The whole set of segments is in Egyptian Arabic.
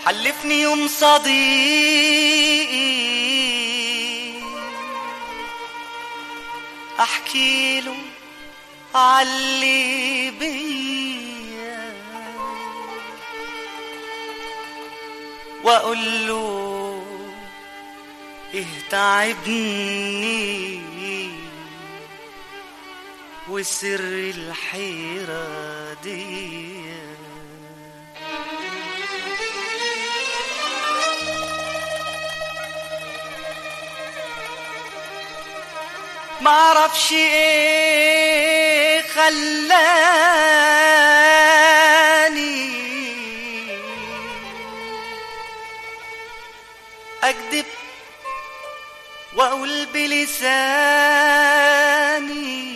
حلفني يوم صديقي احكي له علي بيا واقول له ايه تعبني وسر الحيرة دي معرفش ايه خلاني اكذب واقول بلساني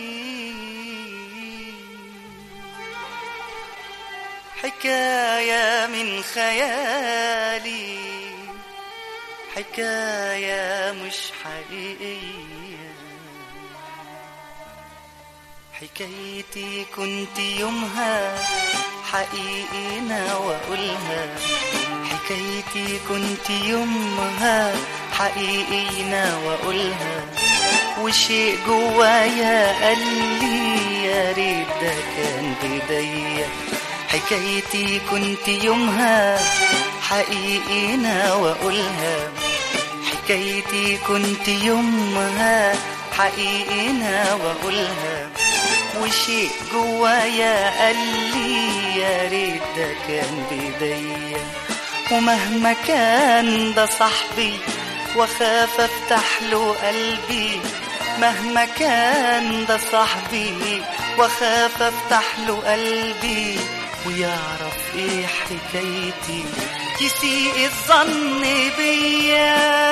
حكاية من خيالي حكاية مش حقيقية حكايتي كنت يومها حقيقينا وأقولها حكايتي كنت يومها حقيقينا وأقولها وشيء جوايا قال لي يا ريت ده كان بإيديا حكايتي كنت يومها حقيقينا وأقولها حكايتي كنت يومها حقيقينا وأقولها وشيء جوايا قال لي يا ريت ده كان بإيديا ومهما كان ده صاحبي واخاف افتح له قلبي مهما كان ده صاحبي واخاف افتح له قلبي ويعرف ايه حكايتي يسيء الظن بيا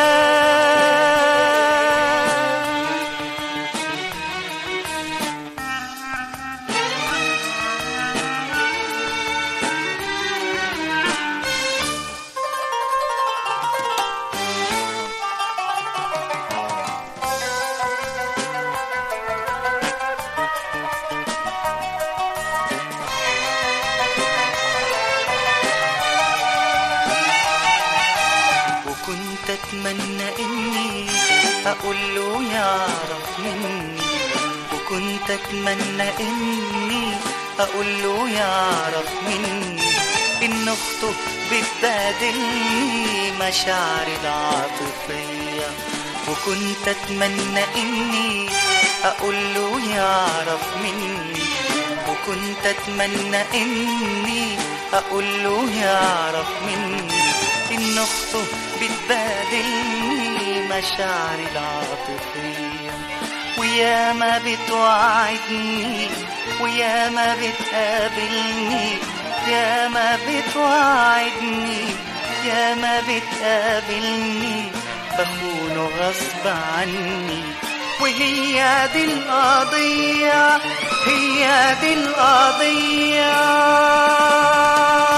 وكنت اتمنى اني اقول له يعرف مني وكنت اتمنى اني اقول له يعرف مني ان اخته بتبادلني مشاعري العاطفية وكنت اتمنى اني اقول له يعرف مني وكنت اتمنى اني اقول له يعرف مني ان اخته بتبادلني مشاعري العاطفية ويا ما بتوعدني ويا ما بتقابلني يا ما بتوعدني يا ما بتقابلني بخونه غصب عني وهي دي القضية هي دي القضية